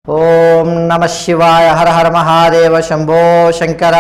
ఓం నమ శివాయ హర హర మహాదేవ శంభో శంకర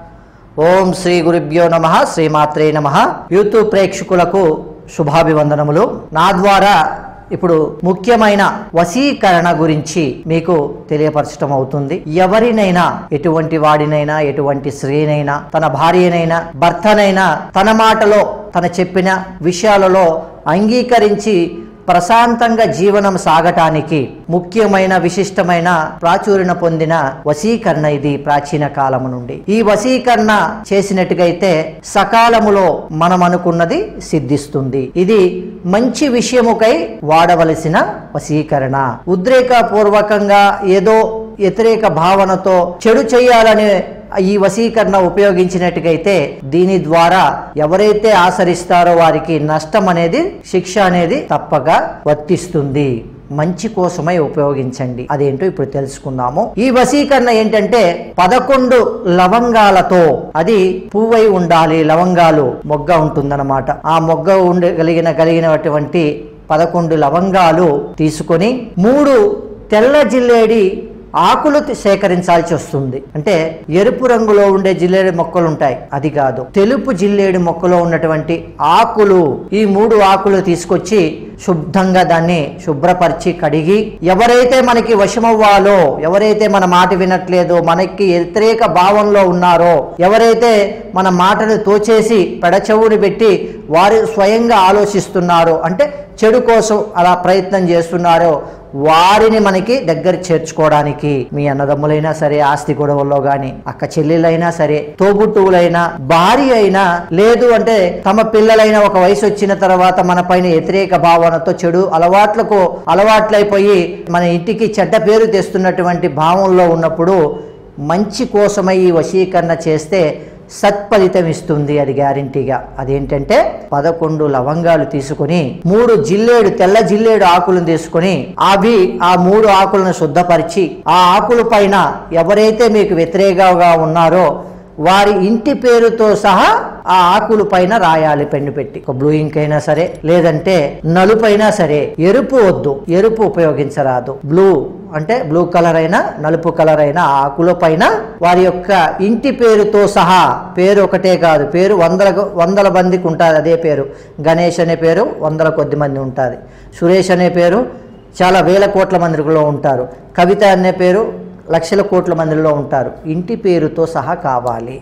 ఓం శ్రీ గురుభ్యో నమ శ్రీమాత్రే నమ యూట్యూబ్ ప్రేక్షకులకు శుభాభివందనములు నా ద్వారా ఇప్పుడు ముఖ్యమైన వశీకరణ గురించి మీకు తెలియపరచడం అవుతుంది ఎవరినైనా ఎటువంటి వాడినైనా ఎటువంటి స్త్రీనైనా తన భార్యనైనా భర్తనైనా తన మాటలో తన చెప్పిన విషయాలలో అంగీకరించి ప్రశాంతంగా జీవనం సాగటానికి ముఖ్యమైన విశిష్టమైన ప్రాచుర్యం పొందిన వశీకరణ ఇది ప్రాచీన కాలము నుండి ఈ వశీకరణ చేసినట్టుగైతే సకాలములో మనం అనుకున్నది సిద్ధిస్తుంది ఇది మంచి విషయముకై వాడవలసిన వశీకరణ ఉద్రేకపూర్వకంగా ఏదో వ్యతిరేక భావనతో చెడు చేయాలనే ఈ వశీకరణ ఉపయోగించినట్టుగైతే దీని ద్వారా ఎవరైతే ఆచరిస్తారో వారికి నష్టం అనేది శిక్ష అనేది తప్పగా వర్తిస్తుంది మంచి కోసమై ఉపయోగించండి అదేంటో ఇప్పుడు తెలుసుకుందాము ఈ వశీకరణ ఏంటంటే పదకొండు లవంగాలతో అది పువ్వై ఉండాలి లవంగాలు మొగ్గ ఉంటుందన్నమాట ఆ మొగ్గ ఉండగలిగిన కలిగినటువంటి పదకొండు లవంగాలు తీసుకొని మూడు తెల్ల జిల్లేడి ఆకులు తి- సేకరించాల్సి వస్తుంది అంటే ఎరుపు రంగులో ఉండే జిల్లేడు మొక్కలు ఉంటాయి అది కాదు తెలుపు జిల్లేడు మొక్కలో ఉన్నటువంటి ఆకులు ఈ మూడు ఆకులు తీసుకొచ్చి శుద్ధంగా దాన్ని శుభ్రపరిచి కడిగి ఎవరైతే మనకి వశమవ్వాలో ఎవరైతే మన మాట వినట్లేదో మనకి వ్యతిరేక భావంలో ఉన్నారో ఎవరైతే మన మాటను తోచేసి పెడచెవుని పెట్టి వారు స్వయంగా ఆలోచిస్తున్నారో అంటే చెడు కోసం అలా ప్రయత్నం చేస్తున్నారో వారిని మనకి దగ్గర చేర్చుకోవడానికి మీ అన్నదమ్ములైనా సరే ఆస్తి గొడవల్లో గాని అక్క చెల్లెలైనా సరే తోబుట్టువులైనా భార్య అయినా లేదు అంటే తమ పిల్లలైన ఒక వయసు వచ్చిన తర్వాత మన పైన వ్యతిరేక భావనతో చెడు అలవాట్లకు అలవాట్లైపోయి మన ఇంటికి చెడ్డ పేరు తెస్తున్నటువంటి భావంలో ఉన్నప్పుడు మంచి కోసమై ఈ వశీకరణ చేస్తే సత్ఫలితం ఇస్తుంది అది గ్యారంటీగా అదేంటంటే పదకొండు లవంగాలు తీసుకొని మూడు జిల్లేడు తెల్ల జిల్లేడు ఆకులను తీసుకొని అవి ఆ మూడు ఆకులను శుద్ధపరిచి ఆ ఆకుల పైన ఎవరైతే మీకు వ్యతిరేకంగా ఉన్నారో వారి ఇంటి పేరుతో సహా ఆ ఆకుల పైన రాయాలి పెన్ను పెట్టి ఒక బ్లూ ఇంక్ అయినా సరే లేదంటే నలుపైనా సరే ఎరుపు వద్దు ఎరుపు ఉపయోగించరాదు బ్లూ అంటే బ్లూ కలర్ అయినా నలుపు కలర్ అయినా ఆ ఆకుల పైన వారి యొక్క ఇంటి పేరుతో సహా పేరు ఒకటే కాదు పేరు వందల వందల మందికి ఉంటుంది అదే పేరు గణేష్ అనే పేరు వందల కొద్ది మంది ఉంటుంది సురేష్ అనే పేరు చాలా వేల కోట్ల మందిలో ఉంటారు కవిత అనే పేరు లక్షల కోట్ల మందిలో ఉంటారు ఇంటి పేరుతో సహా కావాలి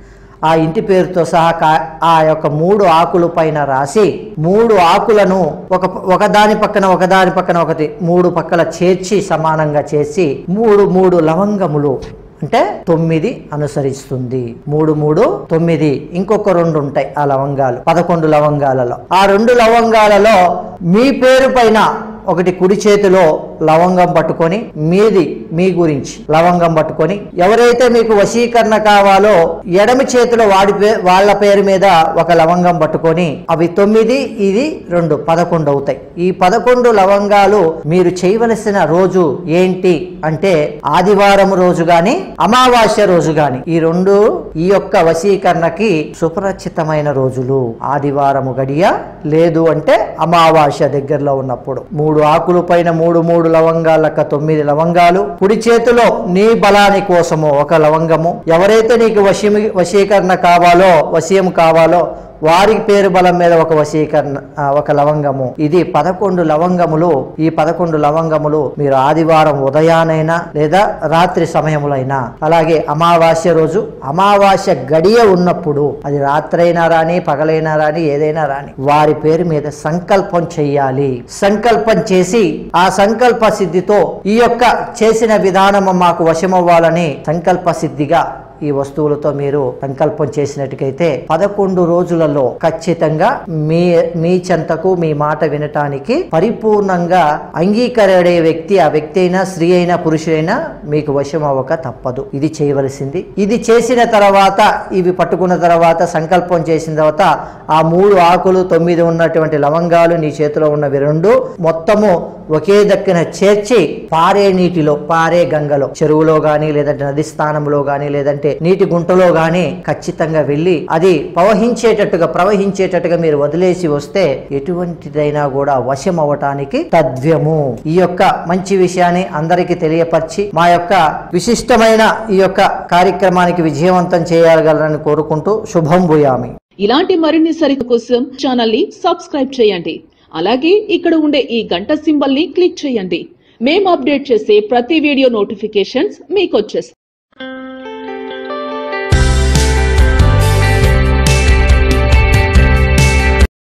ఆ ఇంటి పేరుతో సహా కా- ఆ యొక్క మూడు ఆకుల పైన రాసి మూడు ఆకులను ఒక ఒకదాని పక్కన ఒకదాని పక్కన ఒకటి మూడు పక్కల చేర్చి సమానంగా చేసి మూడు మూడు లవంగములు అంటే తొమ్మిది అనుసరిస్తుంది మూడు మూడు తొమ్మిది ఇంకొక రెండు ఉంటాయి ఆ లవంగాలు పదకొండు లవంగాలలో ఆ రెండు లవంగాలలో మీ పేరు పైన ఒకటి కుడి చేతిలో లవంగం పట్టుకొని మీది మీ గురించి లవంగం పట్టుకొని ఎవరైతే మీకు వశీకరణ కావాలో ఎడమ చేతిలో వాడి పే- వాళ్ళ పేరు మీద ఒక లవంగం పట్టుకొని అవి తొమ్మిది ఇది రెండు పదకొండు అవుతాయి ఈ పదకొండు లవంగాలు మీరు చేయవలసిన రోజు ఏంటి అంటే ఆదివారం రోజు గాని అమావాస్య రోజు గాని ఈ రెండు ఈ యొక్క వశీకరణకి సుపరిచితమైన రోజులు ఆదివారము గడియ లేదు అంటే అమావాస్య దగ్గరలో ఉన్నప్పుడు మూడు ఆకుల పైన మూడు మూడు లవంగాలక తొమ్మిది లవంగాలు కుడి చేతిలో నీ బలాని కోసము ఒక లవంగము ఎవరైతే నీకు వశీమి వశీకరణ కావాలో వశీయం కావాలో వారి పేరు బలం మీద ఒక వశీకరణ ఆ, ఒక లవంగము ఇది పదకొండు లవంగములు ఈ పదకొండు లవంగములు మీరు ఆదివారం ఉదయానైనా లేదా రాత్రి సమయములైనా అలాగే అమావాస్య రోజు అమావాస్య గడియ ఉన్నప్పుడు అది రాత్రైనా రాని పగలైనా రాని ఏదైనా రాని వారి పేరు మీద సంకల్పం చెయ్యాలి సంకల్పం చేసి ఆ సంకల్ప సిద్ధితో ఈ యొక్క చేసిన విధానము మాకు వశమవ్వాలని సంకల్ప సిద్ధిగా ఈ వస్తువులతో మీరు సంకల్పం చేసినట్టుకైతే పదకొండు రోజులలో ఖచ్చితంగా మీ మీ చెంతకు మీ మాట వినటానికి పరిపూర్ణంగా అంగీకరడే వ్యక్తి ఆ వ్యక్తి అయినా స్త్రీ అయినా పురుషుడైనా మీకు వశం అవ్వక తప్పదు ఇది చేయవలసింది ఇది చేసిన తర్వాత ఇవి పట్టుకున్న తర్వాత సంకల్పం చేసిన తర్వాత ఆ మూడు ఆకులు తొమ్మిది ఉన్నటువంటి లవంగాలు నీ చేతిలో ఉన్నవి రెండు మొత్తము ఒకే దక్కిన చేర్చి పారే నీటిలో పారే గంగలో చెరువులో గాని లేదంటే నది స్థానంలో గాని లేదంటే నీటి గుంటలో గాని ఖచ్చితంగా వెళ్ళి అది ప్రవహించేటట్టుగా ప్రవహించేటట్టుగా మీరు వదిలేసి వస్తే ఎటువంటిదైనా కూడా వశం అవ్వటానికి తథ్యము ఈ యొక్క మంచి విషయాన్ని అందరికీ తెలియపరిచి మా యొక్క విశిష్టమైన ఈ యొక్క కార్యక్రమానికి విజయవంతం చేయగలరని కోరుకుంటూ శుభం భూయామి ఇలాంటి మరిన్ని సరిత కోసం ఛానల్ ని సబ్స్క్రైబ్ చేయండి అలాగే ఇక్కడ ఉండే ఈ గంట సింబల్ ని క్లిక్ చేయండి మేము అప్డేట్ చేసే ప్రతి వీడియో నోటిఫికేషన్స్ మీకు వచ్చేస్తాయి